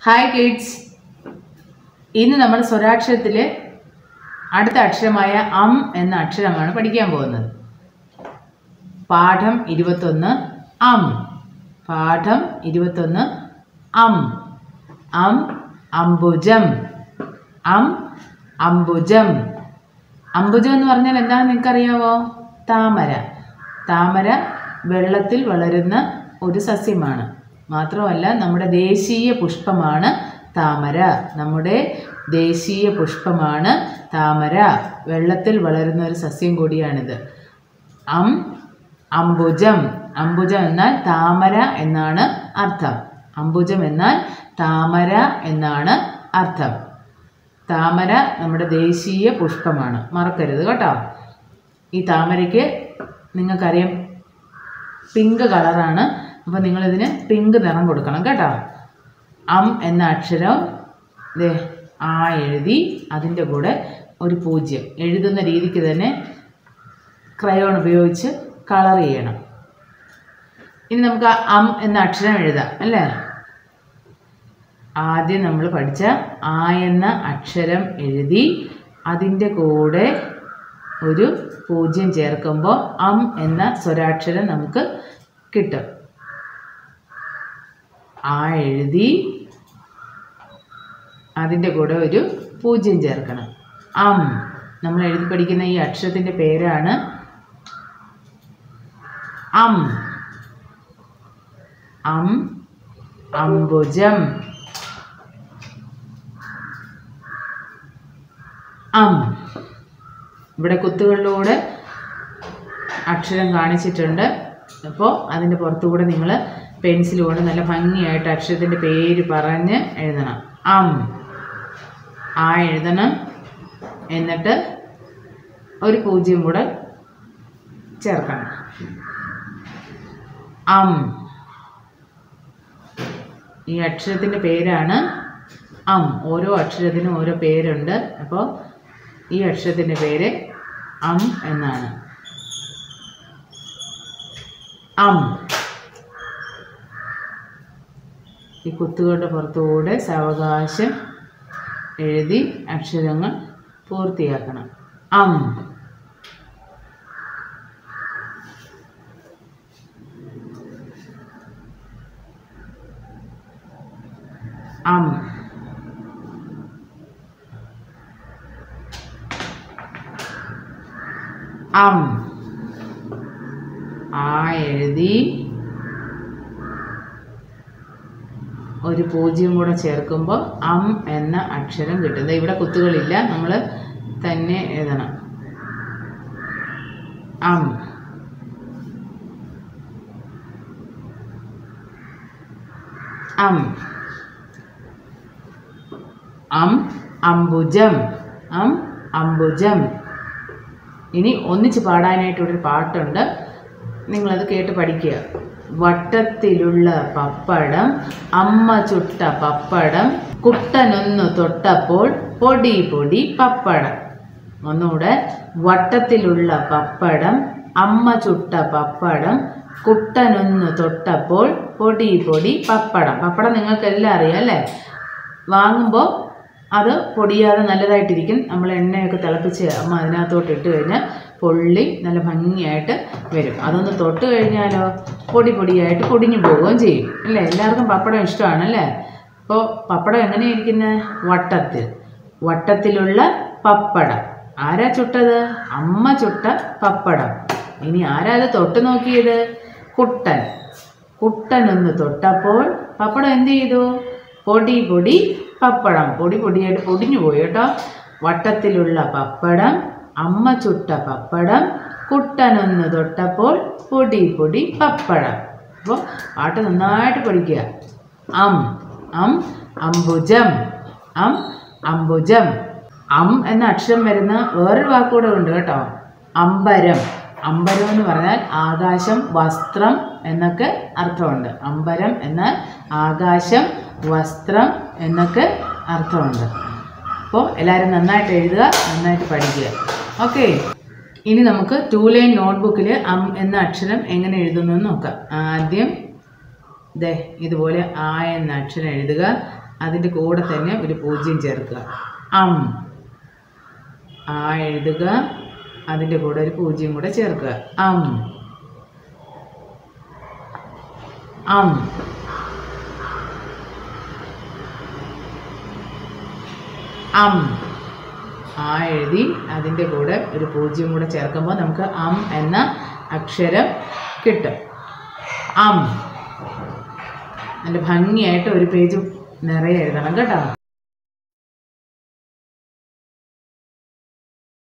hi kids ഇന്ന് നമ്മൾ സ്വരാക്ഷരത്തിലെ അടുത്ത അക്ഷരമായ അം എന്ന അക്ഷരമാണ് പഠിക്കാൻ പോകുന്നത് പാഠം ഇരുപത്തൊന്ന് അം പാഠം ഇരുപത്തൊന്ന് അം അം അംബുജം അം അംബുജം അംബുജം എന്ന് പറഞ്ഞാൽ എന്താണെന്ന് നിങ്ങൾക്കറിയാവോ താമര താമര വെള്ളത്തിൽ വളരുന്ന ഒരു സസ്യമാണ് മാത്രമല്ല നമ്മുടെ ദേശീയ പുഷ്പമാണ് താമര നമ്മുടെ ദേശീയ പുഷ്പമാണ് താമര വെള്ളത്തിൽ വളരുന്ന ഒരു സസ്യം കൂടിയാണിത് അം അംബുജം അംബുജം എന്നാൽ താമര എന്നാണ് അർത്ഥം അംബുജം എന്നാൽ താമര എന്നാണ് അർത്ഥം താമര നമ്മുടെ ദേശീയ പുഷ്പമാണ് മറക്കരുത് കേട്ടോ ഈ താമരയ്ക്ക് നിങ്ങൾക്കറിയാം പിങ്ക് കളറാണ് അപ്പോൾ നിങ്ങളിതിന് പിങ്ക് നിറം കൊടുക്കണം കേട്ടോ അം എന്ന അക്ഷരം ദേ ആ എഴുതി അതിൻ്റെ കൂടെ ഒരു പൂജ്യം എഴുതുന്ന രീതിക്ക് തന്നെ ക്രയോൺ ഉപയോഗിച്ച് കളർ ചെയ്യണം ഇനി നമുക്ക് ആ അം എന്ന അക്ഷരം എഴുതാം അല്ലേ ആദ്യം നമ്മൾ പഠിച്ച ആ എന്ന അക്ഷരം എഴുതി അതിൻ്റെ കൂടെ ഒരു പൂജ്യം ചേർക്കുമ്പോൾ അം എന്ന സ്വരാക്ഷരം നമുക്ക് കിട്ടും ആ എഴുതി അതിൻ്റെ കൂടെ ഒരു പൂജ്യം ചേർക്കണം അം നമ്മൾ എഴുതി പഠിക്കുന്ന ഈ അക്ഷരത്തിൻ്റെ പേരാണ് അം അം അംബുജം അം ഇവിടെ കുത്തുകളിലൂടെ അക്ഷരം കാണിച്ചിട്ടുണ്ട് അപ്പോൾ അതിൻ്റെ പുറത്തുകൂടെ നിങ്ങൾ പെൻസിൽ കൊണ്ട് നല്ല ഭംഗിയായിട്ട് അക്ഷരത്തിൻ്റെ പേര് പറഞ്ഞ് എഴുതണം അം ആ എഴുതണം എന്നിട്ട് ഒരു പൂജ്യം കൂടെ ചേർക്കണം അം ഈ അക്ഷരത്തിൻ്റെ പേരാണ് അം ഓരോ അക്ഷരത്തിനും ഓരോ പേരുണ്ട് അപ്പോൾ ഈ അക്ഷരത്തിൻ്റെ പേര് അം എന്നാണ് അം ഈ കുത്തുകളുടെ പുറത്തുകൂടെ സാവകാശം എഴുതി അക്ഷരങ്ങൾ പൂർത്തിയാക്കണം അം അം അം ആ എഴുതി ഒരു പൂജ്യം കൂടെ ചേർക്കുമ്പോൾ അം എന്ന അക്ഷരം കിട്ടും ദേ ഇവിടെ കുത്തുകളില്ല നമ്മൾ തന്നെ എഴുതണം അം അം അം അംബുജം അം അംബുജം ഇനി ഒന്നിച്ച് പാടാനായിട്ടൊരു പാട്ടുണ്ട് നിങ്ങളത് കേട്ട് പഠിക്കുക വട്ടത്തിലുള്ള പപ്പടം അമ്മ ചുട്ട പപ്പടം കുട്ടനൊന്നു തൊട്ടപ്പോൾ പൊടി പൊടി പപ്പടം ഒന്നുകൂടെ വട്ടത്തിലുള്ള പപ്പടം അമ്മ ചുട്ട പപ്പടം കുട്ടനൊന്നു തൊട്ടപ്പോൾ പൊടി പൊടി പപ്പടം പപ്പടം നിങ്ങൾക്കെല്ലാം അറിയാം അല്ലേ വാങ്ങുമ്പോൾ അത് പൊടിയാതെ നല്ലതായിട്ടിരിക്കും നമ്മൾ എണ്ണയൊക്കെ തിളപ്പിച്ച് അമ്മ അതിനകത്തോട്ട് ഇട്ട് കഴിഞ്ഞാൽ പൊള്ളി നല്ല ഭംഗിയായിട്ട് വരും അതൊന്ന് തൊട്ട് കഴിഞ്ഞാലോ പൊടി പൊടിയായിട്ട് പൊടിഞ്ഞു പോവുകയും ചെയ്യും അല്ലേ എല്ലാവർക്കും പപ്പടം ഇഷ്ടമാണല്ലേ അപ്പോൾ പപ്പടം എങ്ങനെയാണ് ഇരിക്കുന്നത് വട്ടത്തിൽ വട്ടത്തിലുള്ള പപ്പടം ആരാ ചുട്ടത് അമ്മ ചുട്ട പപ്പടം ഇനി ആരാ അത് തൊട്ട് നോക്കിയത് കുട്ടൻ കുട്ടനൊന്ന് തൊട്ടപ്പോൾ പപ്പടം എന്ത് ചെയ്തു പൊടി പൊടി പപ്പടം പൊടി പൊടിയായിട്ട് പൊടിഞ്ഞു പോയി കേട്ടോ വട്ടത്തിലുള്ള പപ്പടം അമ്മ ചുട്ട പപ്പടം കുട്ടനൊന്ന് തൊട്ടപ്പോൾ പൊടി പൊടി പപ്പടം അപ്പോൾ പാട്ട് നന്നായിട്ട് പഠിക്കുക അം അം അംബുജം അം അംബുജം അം എന്ന അക്ഷരം വരുന്ന വേറൊരു വാക്കുകൂടെ ഉണ്ട് കേട്ടോ അമ്പരം അമ്പരം എന്ന് പറഞ്ഞാൽ ആകാശം വസ്ത്രം എന്നൊക്കെ അർത്ഥമുണ്ട് അമ്പരം എന്നാൽ ആകാശം വസ്ത്രം എന്നൊക്കെ അർത്ഥമുണ്ട് അപ്പോൾ എല്ലാവരും നന്നായിട്ട് എഴുതുക നന്നായിട്ട് പഠിക്കുക ഓക്കെ ഇനി നമുക്ക് ടു ലൈൻ നോട്ട്ബുക്കിൽ അം എന്ന അക്ഷരം എങ്ങനെ എഴുതുന്നു എന്ന് നോക്കാം ആദ്യം ദേ ഇതുപോലെ ആ എന്ന അക്ഷരം എഴുതുക അതിൻ്റെ കൂടെ തന്നെ ഒരു പൂജ്യം ചേർക്കുക അം ആ എഴുതുക അതിൻ്റെ കൂടെ ഒരു പൂജ്യം കൂടെ ചേർക്കുക അം അം അം ആ എഴുതി അതിൻ്റെ കൂടെ ഒരു പൂജ്യം കൂടെ ചേർക്കുമ്പോൾ നമുക്ക് അം എന്ന അക്ഷരം കിട്ടും അം നല്ല ഭംഗിയായിട്ട് ഒരു പേജ് നിറയെ എഴുതണം കേട്ടോ